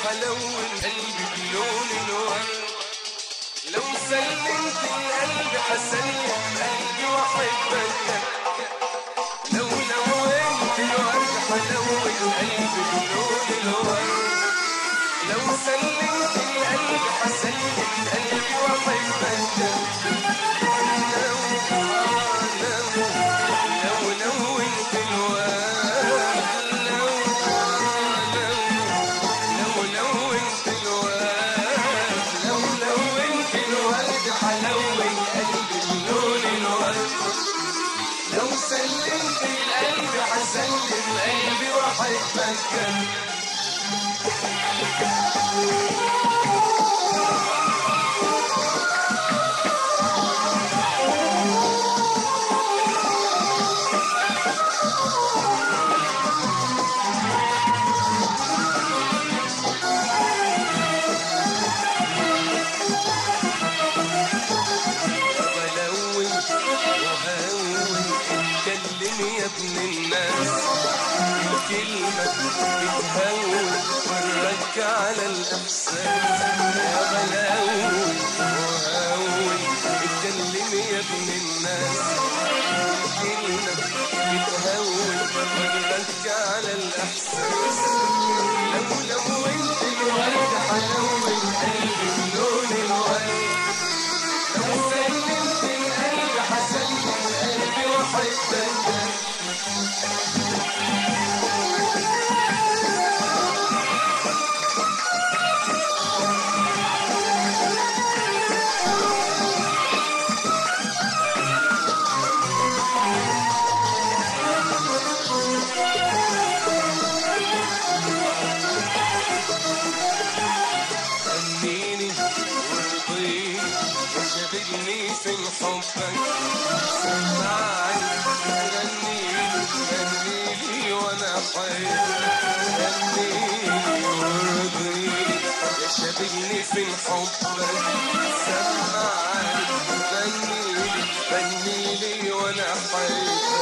حلون قلبي بلون الورد لو سلمت القلب حسلم قلبي واحبك لو لونت الورد حلون قلبي بلون الورد لو سلمت القلب حسلم قلبي واحبك لو لو لو لونت الورد لو لو لو لونت الورد لو لونت الورد حلون قلبي بلون الورد لو سلمت القلب حسلم قلبي واحبك بلون وهون اتكلم يا ابن الناس الكلمة بتهون والرك على الإحساس يا بلون وهون اتكلم يا ابن الناس الكلمة بتهون والرك على الإحساس لو لونت الورد حلون قلبي بلون الورد لو سلمت القلب حسلم قلبي وحبك غنيني وارضيني وشغلني في حبك سمعني غنيلي غنيلي وانا حي غنيلي وارضيني يا شاغلني في حبك سمعني غنيلي غنيلي وانا حي